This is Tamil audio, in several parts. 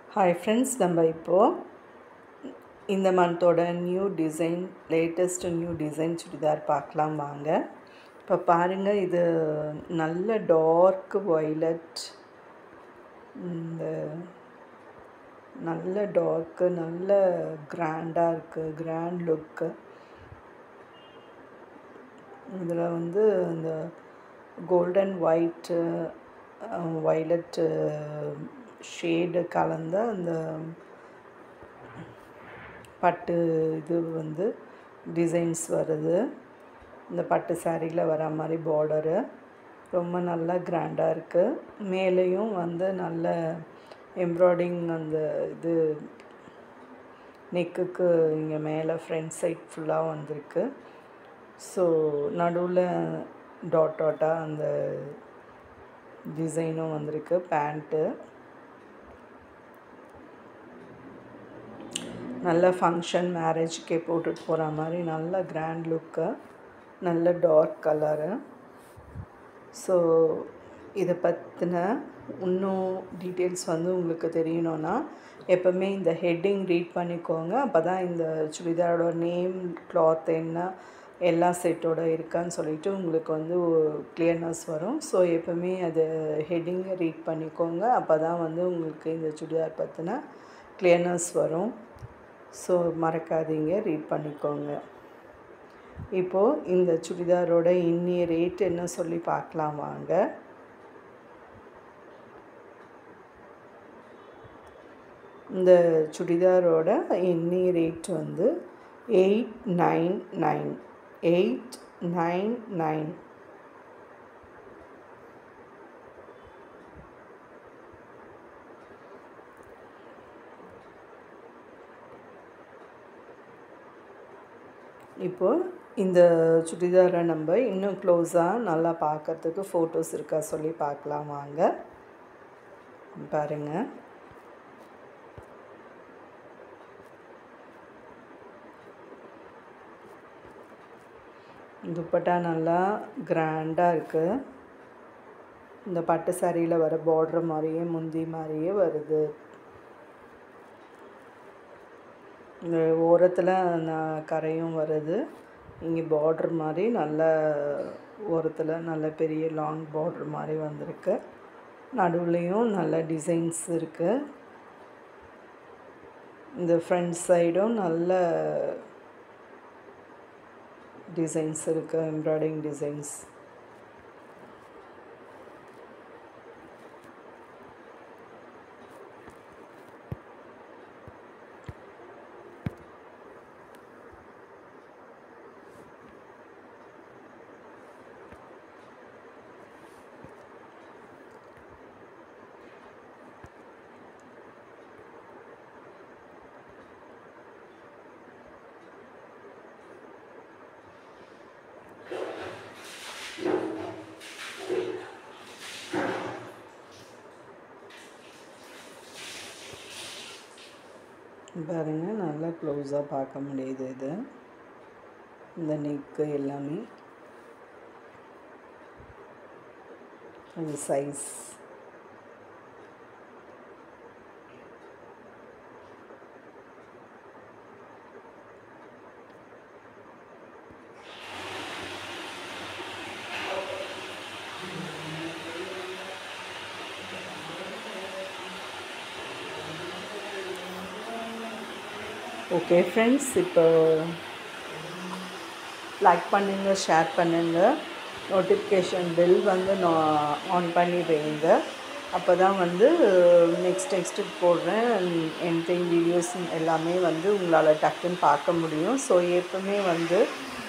ஹாய் ஃப்ரெண்ட்ஸ் நம்ம இப்போது இந்த மந்தோட new design latest new design churidar பார்க்கலாம் வாங்க இப்போ பாருங்கள் இது நல்ல டார்க் வயலட் இந்த நல்ல டார்க்கு நல்ல கிராண்டாக இருக்குது கிராண்ட் லுக்கு இதில் வந்து இந்த கோல்டன் ஒயிட்டு வயலட்டு ஷேடு கலந்த அந்த பட்டு இது வந்து டிசைன்ஸ் வருது இந்த பட்டு சாரியில் வர மாதிரி பார்டரு ரொம்ப நல்லா கிராண்டாக இருக்குது மேலேயும் வந்து நல்ல எம்ப்ராய்டிங் அந்த இது நெக்குக்கு இங்கே மேலே ஃப்ரண்ட் சைட் ஃபுல்லாக வந்திருக்கு ஸோ நடுவில் டாட் டாட்டாக அந்த டிசைனும் வந்திருக்கு பேண்ட்டு நல்ல ஃபங்க்ஷன் மேரேஜ்க்கே போட்டுட்டு போகிற மாதிரி நல்ல கிராண்ட் லுக்கு நல்ல டார்க் கலரு ஸோ இதை பற்றின இன்னும் டீட்டெயில்ஸ் வந்து உங்களுக்கு தெரியணும்னா எப்போவுமே இந்த ஹெட்டிங் ரீட் பண்ணிக்கோங்க அப்போ தான் இந்த சுடிதாரோட நேம் கிளாத் என்ன எல்லா செட்டோட இருக்கான்னு சொல்லிட்டு உங்களுக்கு வந்து கிளியர்னஸ் வரும் ஸோ எப்போவுமே அது ஹெட்டிங்கை ரீட் பண்ணிக்கோங்க அப்போ தான் வந்து உங்களுக்கு இந்த சுடிதார் பற்றின கிளியர்னஸ் வரும் ஸோ மறக்காதீங்க ரீட் பண்ணிக்கோங்க இப்போது இந்த சுடிதாரோட இன்னிய ரேட் என்ன சொல்லி பார்க்கலாம் வாங்க இந்த சுடிதாரோட இன்னிய ரேட் வந்து eight nine nine eight nine nine இப்போது இந்த சுடிதாரை நம்ம இன்னும் க்ளோஸாக நல்லா பார்க்கறதுக்கு ஃபோட்டோஸ் இருக்கா சொல்லி பார்க்கலாம் வாங்க பாருங்கள் துப்பட்டா நல்லா கிராண்டாக இருக்குது இந்த பட்டு சாரியில் வர பார்டர் மாதிரியே முந்தி மாதிரியே வருது இந்த ஓரத்தில் கரையும் வருது இங்கே பார்ட்ரு மாதிரி நல்ல ஓரத்தில் நல்ல பெரிய லாங் பார்ட்ரு மாதிரி வந்திருக்கு நடுவுலையும் நல்ல டிசைன்ஸ் இருக்குது இந்த ஃப்ரண்ட் சைடும் நல்ல டிசைன்ஸ் இருக்குது எம்ப்ராய்டிங் டிசைன்ஸ் பாருங்கள் நல்லா க்ளோஸாக பார்க்க முடியுது இது இந்த நெக்கு எல்லாமே அது சைஸ் ஓகே ஃப்ரெண்ட்ஸ் இப்போ லைக் பண்ணுங்கள் ஷேர் பண்ணுங்கள் நோட்டிஃபிகேஷன் பெல் வந்து நான் ஆன் பண்ணி வைங்க அப்போ தான் வந்து நெக்ஸ்ட் நெக்ஸ்ட்டு போடுறேன் என்டைம் வீடியோஸ் எல்லாமே வந்து உங்களால் டக்குன்னு பார்க்க முடியும் ஸோ எப்பவுமே வந்து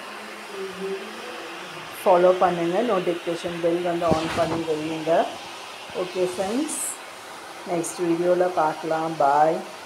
ஃபாலோ பண்ணுங்கள் நோட்டிஃபிகேஷன் பெல் வந்து ஆன் பண்ணி வைங்க ஓகே ஃப்ரெண்ட்ஸ் நெக்ஸ்ட் வீடியோவில் பார்க்கலாம் பாய்